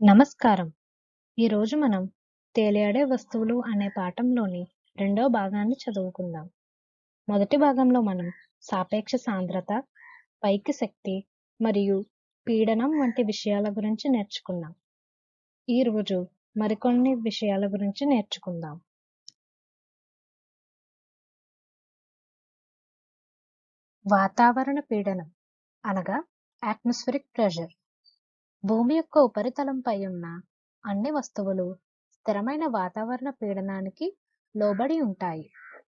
నమస్కారం! ఈరోజు మనం తేలియాడే వస్తువులు అనే పాఠంలోని రెండో భాగాన్ని చదువుకుందాం. మొదటి భాగంలో మనం సాపేక్ష సాంద్రత, పైకి శక్తి మరియు పీడనం వంటి విషయాల గురించి నేర్చుకున్నాం. ఈరోజు మరికొన్ని విషయాల గురించి నేర్చుకుందాం. వాతావరణ పీడనం అనగా అట్మాస్ఫిరిక్ ప్రెషర్ భూమి యొక్క ఉపరితలంపై ఉన్న అన్ని వస్తువులు స్థిరమైన వాతావరణ పీడనానికి లోబడి ఉంటాయి.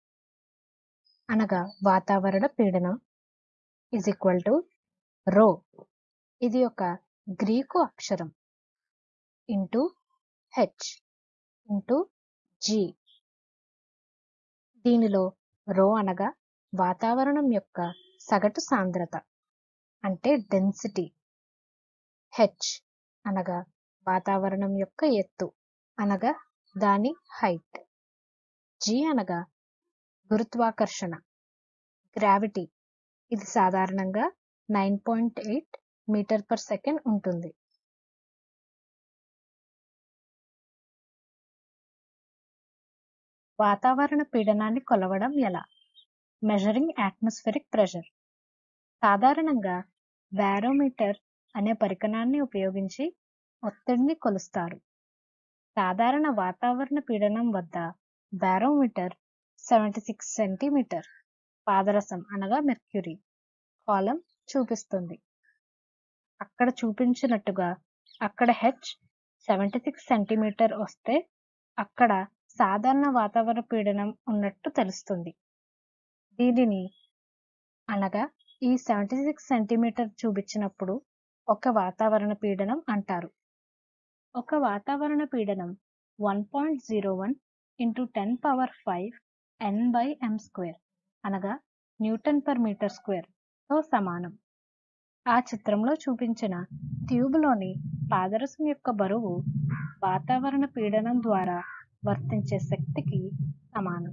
అనగా వాతావరణ పీడనం ఈజ్ ఈక్వల్ టు రో ఇది ఒక గ్రీకు అక్షరం ఇంటూ హెచ్ ఇంటూ జి దీనిలో రో అనగా వాతావరణం యొక్క సగటు సాంద్రత అంటే డెన్సిటీ హెచ్ అనగా వాతావరణం యొక్క ఎత్తు అనగా దాని హైట్ జి అనగా గురుత్వాకర్షణ గ్రావిటీ ఇది సాధారణంగా nine point eight metre per second ఉంటుంది వాతావరణ పీడనాన్ని కొలవడం ఎలా మెజరింగ్ అట్మాస్ఫిరిక్ ప్రెషర్ సాధారణంగా బారోమీటర్ అనే పరికరాన్ని ఉపయోగించి ఒత్తిడిని కొలుస్తారు సాధారణ వాతావరణ పీడనం వద్ద బారోమీటర్ సెవెంటీ సిక్స్ సెంటీమీటర్ పాదరసం అనగా మెర్క్యూరీ కాలం చూపిస్తుంది అక్కడ చూపించినట్టుగా అక్కడ హెచ్ సెవెంటీ సిక్స్ సెంటీమీటర్ వస్తే అక్కడ సాధారణ వాతావరణ పీడనం ఉన్నట్టు తెలుస్తుంది దీనిని అనగా ఈ సెవెంటీ సిక్స్ సెంటీమీటర్ చూపించినప్పుడు ఒక వాతావరణ పీడనం అంటారు ఒక వాతావరణ పీడనం one point zero one into ten power five N by M square అనగా న్యూటన్ పర్ మీటర్ స్క్వేర్ తో సమానం ఆ చిత్రంలో చూపించిన ట్యూబ్లోని పాదరసం యొక్క బరువు వాతావరణ పీడనం ద్వారా వర్తించే శక్తికి సమానం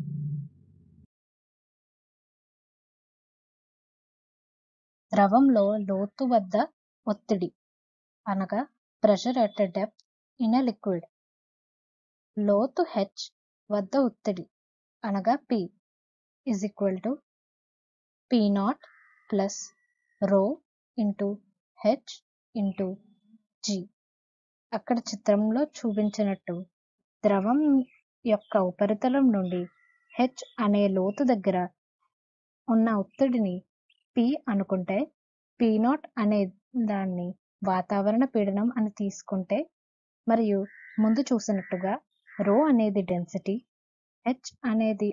ద్రవంలో లోతు వద్ద ఒత్తిడి అనగా pressure at depth in a liquid లోతు హెచ్ వద్ద ఒత్తిడి అనగా P is equal to P not plus rho into H into G అక్కడ చిత్రంలో చూపించినట్టు ద్రవం యొక్క ఉపరితలం నుండి హెచ్ అనే లోతు దగ్గర ఉన్న ఒత్తిడిని పి అనుకుంటే పి నాట్ అనే దాన్ని వాతావరణ పీడనం అని తీసుకుంటే మరియు ముందు చూసినట్టుగా రో అనేది డెన్సిటీ హెచ్ అనేది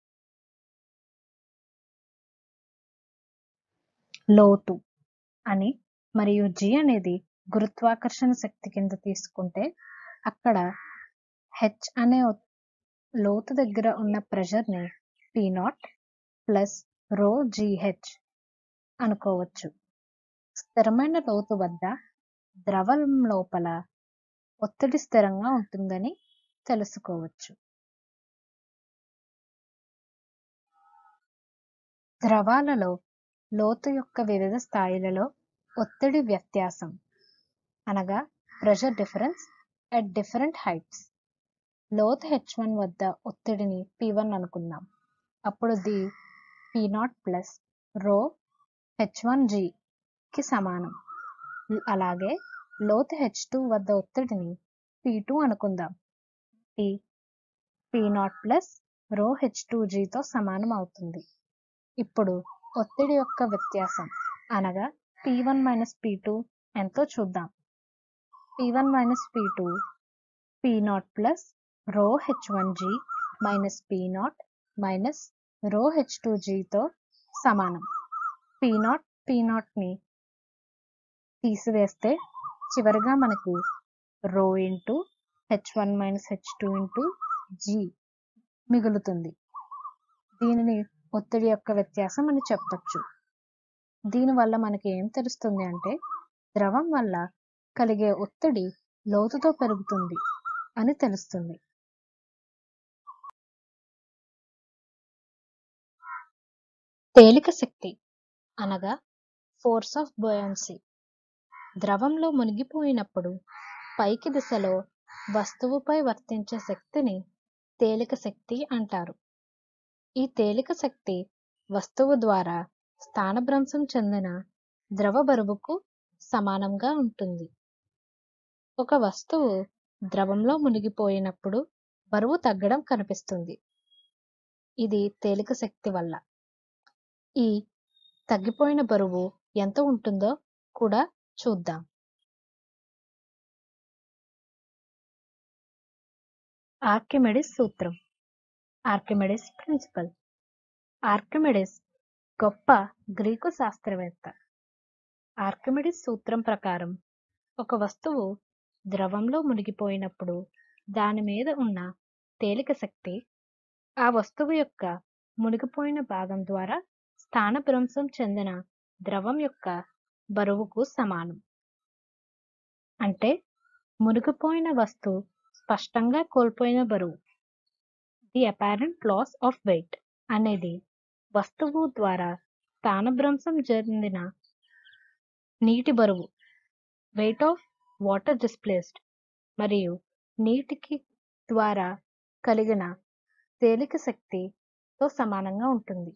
లోతు అని మరియు జి అనేది గురుత్వాకర్షణ శక్తి కింద తీసుకుంటే అక్కడ హెచ్ అనే లోతు దగ్గర ఉన్న ప్రెషర్ని P not plus rho GH అనుకోవచ్చు స్థిరమైన లోతు వద్ద ద్రవం లోపల ఒత్తిడి స్థిరంగా ఉంటుందని తెలుసుకోవచ్చు ద్రవాలలో లోతు యొక్క వివిధ స్థాయిలలో ఒత్తిడి వ్యత్యాసం అనగా pressure difference at different heights లోతు హెచ్ వన్ వద్ద ఒత్తిడిని పి వన్ అనుకుందాం అప్పుడు the P not plus rho H one కి సమానం అలాగే లోతు హెచ్ టూ వద్ద ఒత్తిడిని పి టూ అనుకుందాం P P not plus rho H two జీతో సమానం అవుతుంది ఇప్పుడు ఒత్తిడి యొక్క వ్యత్యాసం అనగా P one minus P two ఎంతో చూద్దాం P one minus P two P not plus rho H one G minus P not minus rho H two జీతో సమానం పి నాట్ పి నాట్ని తీసివేస్తే చివరిగా మనకు rho into H one minus H two into G మిగులుతుంది దీనిని ఒత్తిడి యొక్క వ్యత్యాసం అని చెప్పచ్చు దీనివల్ల మనకి ఏం తెలుస్తుంది అంటే ద్రవం వల్ల కలిగే ఒత్తిడి లోతుతో పెరుగుతుంది అని తెలుస్తుంది తేలిక శక్తి అనగా ఫోర్స్ ఆఫ్ బోయన్సీ ద్రవంలో మునిగిపోయినప్పుడు పైకి దిశలో వస్తువుపై వర్తించే శక్తిని తేలిక శక్తి అంటారు ఈ తేలిక శక్తి వస్తువు ద్వారా స్థానభ్రంశం చెందిన ద్రవ బరువుకు సమానంగా ఉంటుంది ఒక వస్తువు ద్రవంలో మునిగిపోయినప్పుడు బరువు తగ్గడం కనిపిస్తుంది ఇది తేలిక శక్తి వల్ల ఈ తగ్గిపోయిన బరువు ఎంత ఉంటుందో కూడా చూద్దాం ఆర్కిమెడిస్ సూత్రం ఆర్కిమెడిస్ ప్రిన్సిపల్ ఆర్కిమెడిస్ గొప్ప గ్రీకు శాస్త్రవేత్త ఆర్కిమెడిస్ సూత్రం ప్రకారం ఒక వస్తువు ద్రవంలో మునిగిపోయినప్పుడు దాని మీద ఉన్న తేలిక శక్తి ఆ వస్తువు యొక్క మునిగిపోయిన భాగం ద్వారా స్థానభ్రంశం చెందిన ద్రవం యొక్క బరువుకు సమానం అంటే మునిగిపోయిన వస్తువు స్పష్టంగా కోల్పోయిన బరువు the apparent loss of weight అనేది వస్తువు ద్వారా స్థానభ్రంశం చెందిన నీటి బరువు వెయిట్ ఆఫ్ వాటర్ డిస్ప్లేస్డ్ మరియు నీటికి ద్వారా కలిగిన తేలిక శక్తితో సమానంగా ఉంటుంది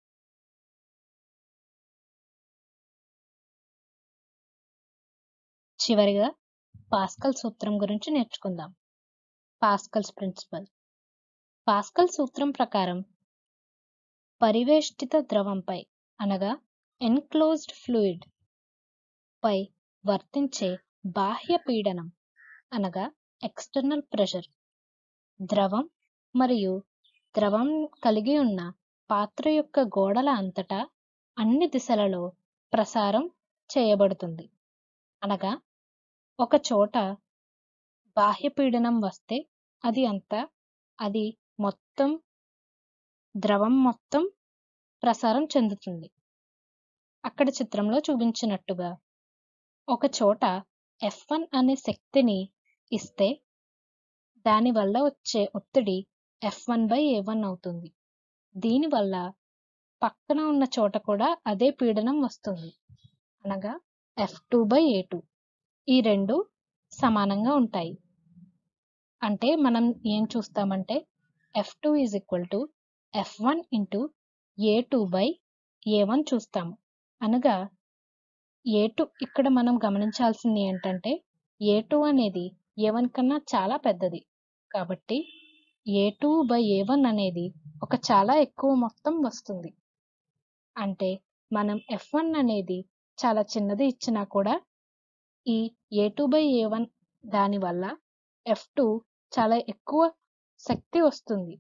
చివరిగా పాస్కల్ సూత్రం గురించి నేర్చుకుందాం పాస్కల్స్ ప్రిన్సిపల్ పాస్కల్ సూత్రం ప్రకారం పరివేష్టిత ద్రవంపై అనగా ఎన్క్లోజ్డ్ ఫ్లూయిడ్ పై వర్తించే బాహ్య పీడనం అనగా ఎక్స్టర్నల్ ప్రెషర్ ద్రవం మరియు ద్రవం కలిగి ఉన్న పాత్ర యొక్క గోడల అంతటా అన్ని దిశలలో ప్రసారం చేయబడుతుంది అనగా ఒక చోట బాహ్య పీడనం వస్తే అది అంతా అది మొత్తం ద్రవం మొత్తం ప్రసారం చెందుతుంది అక్కడ చిత్రంలో చూపించినట్టుగా ఒక చోట ఎఫ్ వన్ అనే శక్తిని ఇస్తే దానివల్ల వచ్చే ఒత్తిడి F one by A one అవుతుంది దీనివల్ల పక్కన ఉన్న చోట కూడా అదే పీడనం వస్తుంది అనగా F two by A two ఈ రెండు సమానంగా ఉంటాయి అంటే మనం ఏం చూస్తామంటే F two is equal to F one into A two by A one చూస్తాము అనగా ఏ టూ ఇక్కడ మనం గమనించాల్సింది ఏంటంటే ఏ టూ అనేది ఏ వన్ కన్నా చాలా పెద్దది కాబట్టి A two by A one అనేది ఒక చాలా ఎక్కువ మొత్తం వస్తుంది అంటే మనం ఎఫ్ వన్ అనేది చాలా చిన్నది ఇచ్చినా కూడా ఈ A two by A one దానివల్ల ఎఫ్ టూ చాలా ఎక్కువ శక్తి వస్తుంది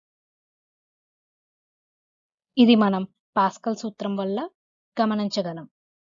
ఇది మనం పాస్కల్ సూత్రం వల్ల గమనించగలం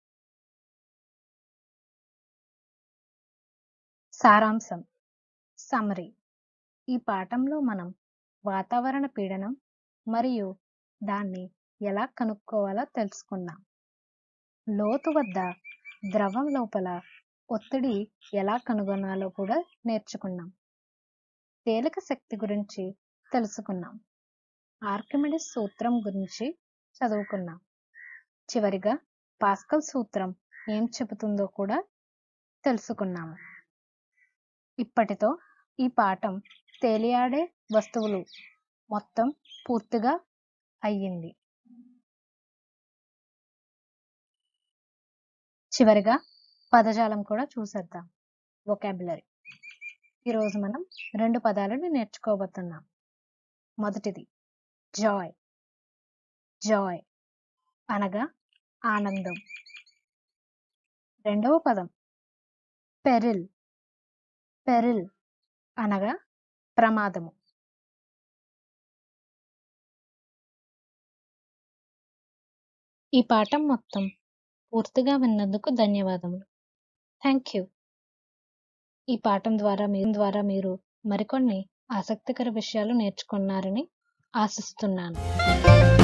సారాంశం సమరీ ఈ పాఠంలో మనం వాతావరణ పీడనం మరియు దాన్ని ఎలా కనుక్కోవాలో తెలుసుకున్నాం లోతు వద్ద ద్రవం లోపల ఒత్తిడి ఎలా కనుగొనాలో కూడా నేర్చుకున్నాం తేలిక శక్తి గురించి తెలుసుకున్నాం ఆర్కిమిడిస్ సూత్రం గురించి చదువుకున్నాం చివరిగా పాస్కల్ సూత్రం ఏం చెబుతుందో కూడా తెలుసుకున్నాము ఇప్పటితో ఈ పాఠం తేలియాడే వస్తువులు మొత్తం పూర్తిగా అయ్యింది చివరిగా పదజాలం కూడా చూసేద్దాం వొకాబులరీ ఈరోజు మనం రెండు పదాలను నేర్చుకోబోతున్నాం మొదటిది జాయ్ జాయ్ అనగా ఆనందం రెండవ పదం పెరిల్ పెరిల్ అనగా ప్రమాదము ఈ పాఠం మొత్తం పూర్తిగా విన్నందుకు ధన్యవాదములు థ్యాంక్ యూ ఈ పాఠం ద్వారా మీ ద్వారా మీరు మరికొన్ని ఆసక్తికర విషయాలు నేర్చుకున్నారని ఆశిస్తున్నాను